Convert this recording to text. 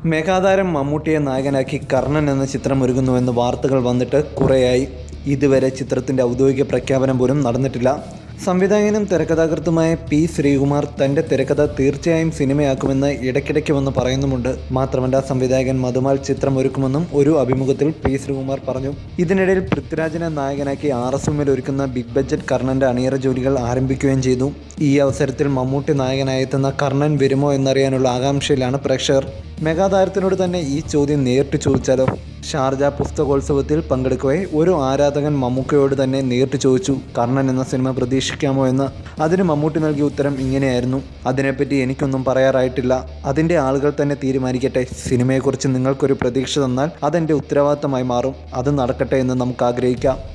മെഗാതാരം മമ്മൂട്ടിയെ നായകനാക്കി കർണൻ എന്ന ചിത്രം ഒരുങ്ങുന്നുവെന്ന് വാർത്തകൾ വന്നിട്ട് കുറേയായി ഇതുവരെ ചിത്രത്തിൻ്റെ ഔദ്യോഗിക പ്രഖ്യാപനം പോലും നടന്നിട്ടില്ല സംവിധായകനും തിരക്കഥാകൃത്തുമായ പി ശ്രീകുമാർ തൻ്റെ തിരക്കഥ തീർച്ചയായും സിനിമയാക്കുമെന്ന് ഇടയ്ക്കിടയ്ക്ക് വന്ന് പറയുന്നുമുണ്ട് മാത്രമല്ല സംവിധായകൻ മധുമാൽ ചിത്രം ഒരുക്കുമെന്നും ഒരു അഭിമുഖത്തിൽ പി ശ്രീകുമാർ പറഞ്ഞു ഇതിനിടയിൽ പൃഥ്വിരാജിനെ നായകനാക്കി ആർ എസ് എമ്മിൽ ഒരുക്കുന്ന ബിഗ് ബഡ്ജറ്റ് കർണൻ്റെ അണിയറ ജോലികൾ ആരംഭിക്കുകയും ചെയ്തു ഈ അവസരത്തിൽ മമ്മൂട്ടി നായകനായെത്തുന്ന കർണൻ വരുമോ എന്നറിയാനുള്ള ആകാംക്ഷയിലാണ് പ്രേക്ഷകർ മെഗാതാരത്തിനോട് തന്നെ ഈ ചോദ്യം നേരിട്ട് ചോദിച്ചാലോ ഷാർജ പുസ്തകോത്സവത്തിൽ പങ്കെടുക്കവേ ഒരു ആരാധകൻ മമ്മൂക്കയോട് തന്നെ നേരിട്ട് ചോദിച്ചു കർണൻ എന്ന സിനിമ പ്രതീക്ഷിക്കാമോ എന്ന് അതിന് മമ്മൂട്ടി നൽകിയ ഉത്തരം ഇങ്ങനെയായിരുന്നു അതിനെപ്പറ്റി എനിക്കൊന്നും പറയാറായിട്ടില്ല അതിൻ്റെ ആളുകൾ തന്നെ തീരുമാനിക്കട്ടെ സിനിമയെക്കുറിച്ച് നിങ്ങൾക്കൊരു പ്രതീക്ഷ തന്നാൽ അതെൻ്റെ ഉത്തരവാദിത്തമായി മാറും അത് നടക്കട്ടെ എന്ന് നമുക്ക് ആഗ്രഹിക്കാം